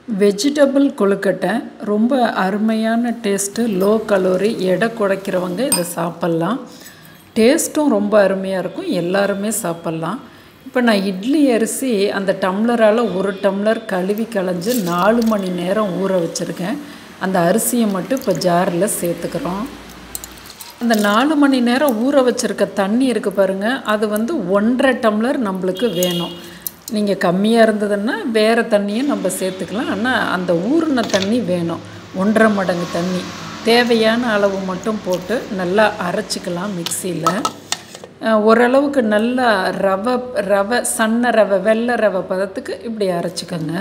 vegetable கொழுக்கட்டை ரொம்ப அருமையான taste low calorie எடை குறைக்கிறவங்க இதை சாப்பிட்லாம் டேஸ்ட்டும் ரொம்ப அருமையாக இருக்கும் எல்லாருமே சாப்பிட்லாம் இப்போ நான் இட்லி அரிசி அந்த டம்ளரால் ஒரு டம்ளர் கழுவி களைஞ்சு நாலு மணி நேரம் ஊற வச்சுருக்கேன் அந்த அரிசியை மட்டும் இப்போ ஜாரில் சேர்த்துக்கிறோம் அந்த நாலு மணி நேரம் ஊற வச்சுருக்க தண்ணி இருக்குது பாருங்கள் அது வந்து ஒன்றரை டம்ளர் நம்மளுக்கு வேணும் நீங்கள் கம்மியாக இருந்ததுன்னா வேறு தண்ணியை நம்ம சேர்த்துக்கலாம் ஆனால் அந்த ஊறின தண்ணி வேணும் ஒன்றரை மடங்கு தண்ணி தேவையான அளவு மட்டும் போட்டு நல்லா அரைச்சிக்கலாம் மிக்சியில் ஓரளவுக்கு நல்லா ரவை ரவை சன்ன ரவை வெள்ளை ரவை பதத்துக்கு இப்படி அரைச்சிக்கோங்க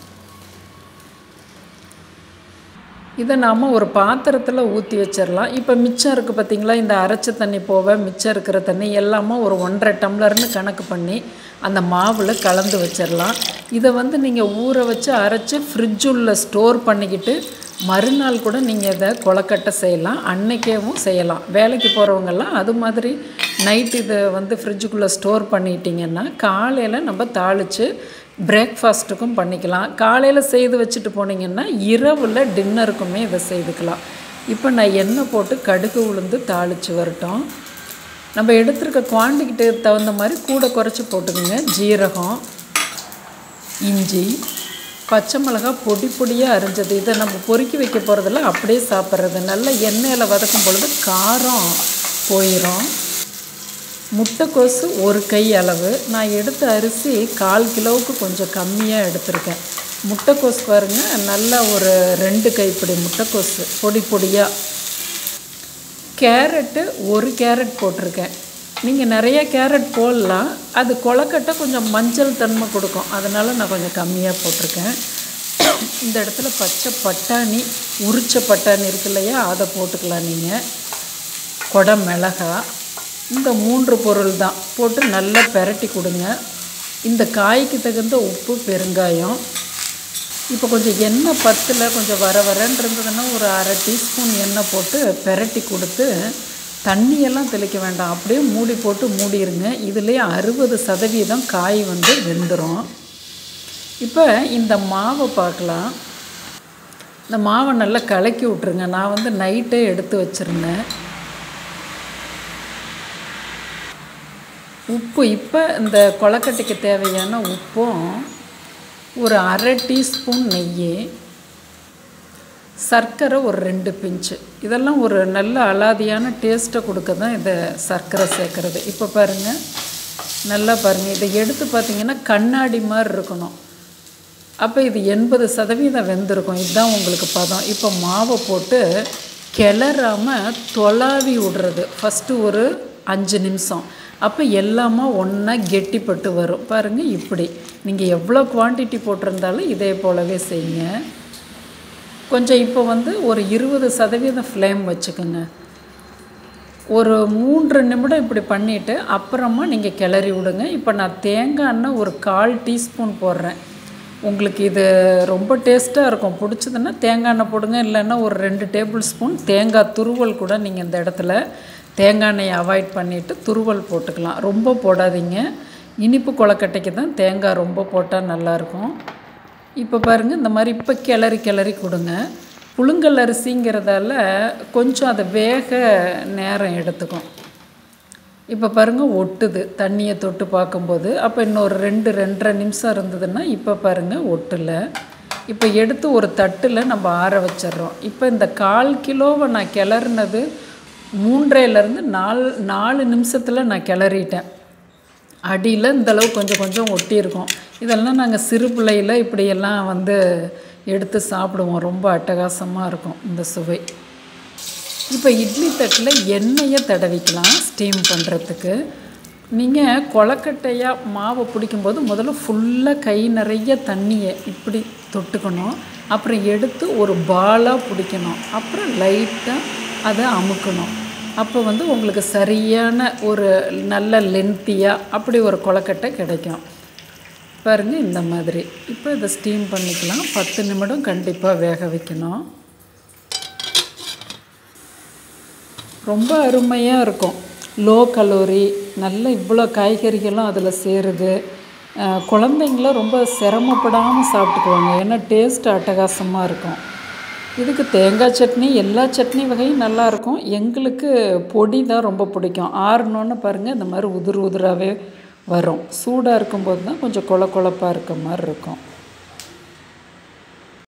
இதை நாம் ஒரு பாத்திரத்தில் ஊற்றி வச்சிடலாம் இப்போ மிச்சம் இருக்குது பார்த்திங்களா இந்த அரைச்ச தண்ணி போக மிச்சம் இருக்கிற தண்ணி எல்லாமே ஒரு ஒன்றரை டம்ளர்னு கணக்கு பண்ணி அந்த மாவில் கலந்து வச்சிடலாம் இதை வந்து நீங்கள் ஊற வச்சு அரைச்சி ஃப்ரிட்ஜுள்ள ஸ்டோர் பண்ணிக்கிட்டு மறுநாள் கூட நீங்கள் இதை கொலக்கட்டை செய்யலாம் அன்னைக்கேவும் செய்யலாம் வேலைக்கு போகிறவங்கெல்லாம் அது மாதிரி நைட் இதை வந்து ஃப்ரிட்ஜுக்குள்ளே ஸ்டோர் பண்ணிட்டீங்கன்னா காலையில் நம்ம தாளித்து பிரேக்ஃபாஸ்ட்டுக்கும் பண்ணிக்கலாம் காலையில் செய்து வச்சுட்டு போனீங்கன்னா இரவில் டின்னருக்குமே இதை செய்துக்கலாம் இப்போ நான் எண்ணெய் போட்டு கடுகு உளுந்து தாளித்து வரட்டும் நம்ம எடுத்துருக்க குவான்டிக்கிட்டு தகுந்த மாதிரி கூட குறைச்சி போட்டுக்கோங்க ஜீரகம் இஞ்சி பச்சை மிளகா பொடி பொடியாக அரிஞ்சது இதை நம்ம பொறுக்கி வைக்க போகிறதில்ல அப்படியே சாப்பிட்றது நல்லா எண்ணெயில் வதக்கும் பொழுது காரம் போயிடும் முட்டைக்கோசு ஒரு கை அளவு நான் எடுத்த அரிசி கால் கிலோவுக்கு கொஞ்சம் கம்மியாக எடுத்திருக்கேன் முட்டைக்கோசு பாருங்கள் நல்லா ஒரு ரெண்டு கைப்பிடி முட்டைக்கோசு பொடி பொடியாக கேரட்டு ஒரு கேரட் போட்டிருக்கேன் நீங்கள் நிறைய கேரட் போடலாம் அது கொலக்கட்டை கொஞ்சம் மஞ்சள் தன்மை கொடுக்கும் அதனால் நான் கொஞ்சம் கம்மியாக போட்டிருக்கேன் இந்த இடத்துல பச்சை பட்டாணி உரிச்ச பட்டாணி இருக்கு இல்லையா அதை போட்டுக்கலாம் நீங்கள் கொடை மிளகா இந்த மூன்று பொருள் தான் போட்டு நல்லா பெரட்டி கொடுங்க இந்த காய்க்கு தகுந்த உப்பு பெருங்காயம் இப்போ கொஞ்சம் எண்ணெய் பத்தில் கொஞ்சம் வர வரன்னு இருந்ததுன்னா ஒரு அரை டீஸ்பூன் எண்ணெய் போட்டு பெரட்டி கொடுத்து தண்ணியெல்லாம் தெளிக்க வேண்டாம் அப்படியே மூடி போட்டு மூடிடுங்க இதுலேயே அறுபது சதவீதம் காய் வந்து வெந்துடும் இப்போ இந்த மாவை பார்க்கலாம் இந்த மாவை நல்லா கலக்கி விட்ருங்க நான் வந்து நைட்டே எடுத்து வச்சுருந்தேன் உப்பு இப்போ இந்த கொலக்கட்டைக்கு தேவையான உப்பும் ஒரு அரை டீஸ்பூன் நெய் சர்க்கரை ஒரு ரெண்டு பிஞ்சு இதெல்லாம் ஒரு நல்ல அலாதியான டேஸ்ட்டை கொடுக்க தான் இதை சர்க்கரை சேர்க்குறது இப்போ பாருங்கள் நல்லா பாருங்கள் இதை எடுத்து பார்த்திங்கன்னா கண்ணாடி மாதிரி இருக்கணும் அப்போ இது எண்பது சதவீதம் வெந்திருக்கும் இதுதான் உங்களுக்கு பதம் இப்போ மாவை போட்டு கிளறாமல் தொலாவி விடுறது ஃபஸ்ட்டு ஒரு அஞ்சு நிமிஷம் அப்போ எல்லாமே ஒன்றா கெட்டிப்பட்டு வரும் பாருங்கள் இப்படி நீங்கள் எவ்வளோ குவான்டிட்டி போட்டிருந்தாலும் இதே போலவே செய்யுங்க கொஞ்சம் இப்போ வந்து ஒரு இருபது சதவீதம் ஃப்ளேம் வச்சுக்கோங்க ஒரு மூன்று நிமிடம் இப்படி பண்ணிவிட்டு அப்புறமா நீங்கள் கிளறி விடுங்க இப்போ நான் தேங்காய் எண்ணெய் ஒரு கால் டீஸ்பூன் போடுறேன் உங்களுக்கு இது ரொம்ப டேஸ்ட்டாக இருக்கும் பிடிச்சதுன்னா தேங்காய் எண்ணெய் போடுங்க இல்லைன்னா ஒரு ரெண்டு டேபிள் ஸ்பூன் தேங்காய் துருவல் கூட நீங்கள் இந்த இடத்துல தேங்காய் எண்ணெயை அவாய்ட் பண்ணிவிட்டு துருவல் போட்டுக்கலாம் ரொம்ப போடாதீங்க இனிப்பு கொலக்கட்டைக்கு தான் தேங்காய் ரொம்ப போட்டால் நல்லாயிருக்கும் இப்போ பாருங்கள் இந்த மாதிரி இப்போ கிளறி கிளறி கொடுங்க புழுங்கல் அரிசிங்கிறதால கொஞ்சம் அதை வேக நேரம் எடுத்துக்கும் இப்போ பாருங்கள் ஒட்டுது தண்ணியை தொட்டு பார்க்கும்போது அப்போ இன்னொரு ரெண்டு ரெண்டரை நிமிஷம் இருந்ததுன்னா இப்போ பாருங்கள் ஒட்டலை இப்போ எடுத்து ஒரு தட்டில் நம்ம ஆற வச்சிட்றோம் இப்போ இந்த கால் கிலோவை நான் கிளறினது மூன்றையிலேருந்து நாலு நாலு நிமிஷத்தில் நான் கிளறிட்டேன் அடியில் இந்தளவு கொஞ்சம் கொஞ்சம் ஒட்டியிருக்கோம் இதெல்லாம் நாங்கள் சிறு பிள்ளையில் இப்படியெல்லாம் வந்து எடுத்து சாப்பிடுவோம் ரொம்ப அட்டகாசமாக இருக்கும் இந்த சுவை இப்போ இட்லி தட்டில் எண்ணெயை தடவிக்கலாம் ஸ்டீம் பண்ணுறதுக்கு நீங்கள் கொலக்கட்டையாக மாவை பிடிக்கும்போது முதல்ல ஃபுல்லாக கை நிறைய தண்ணியை இப்படி தொட்டுக்கணும் அப்புறம் எடுத்து ஒரு பாலாக பிடிக்கணும் அப்புறம் லைட்டாக அதை அமுக்கணும் அப்போ வந்து உங்களுக்கு சரியான ஒரு நல்ல லென்த்தியாக அப்படி ஒரு கொலக்கட்டை கிடைக்கும் பாருங்கள் இந்த மாதிரி இப்போ இதை ஸ்டீம் பண்ணிக்கலாம் பத்து நிமிடம் கண்டிப்பாக வேக வைக்கணும் ரொம்ப அருமையாக இருக்கும் லோ கலோரி நல்ல இவ்வளோ காய்கறிகளும் அதில் சேருது அஹ், குழந்தைங்களும் ரொம்ப சிரமப்படாமல் சாப்பிட்டுக்குவாங்க ஏன்னா டேஸ்ட் அட்டகாசமாக இருக்கும் இதுக்கு தேங்காய் சட்னி எல்லா சட்னி வகையும் நல்லா இருக்கும் எங்களுக்கு பொடி தான் ரொம்ப பிடிக்கும் ஆறுனோன்னு பாருங்கள் இந்த மாதிரி உதிர் உதிராகவே வரும் சூடாக இருக்கும்போது தான் கொஞ்சம் கொல கொலப்பாக இருக்க மாதிரி இருக்கும்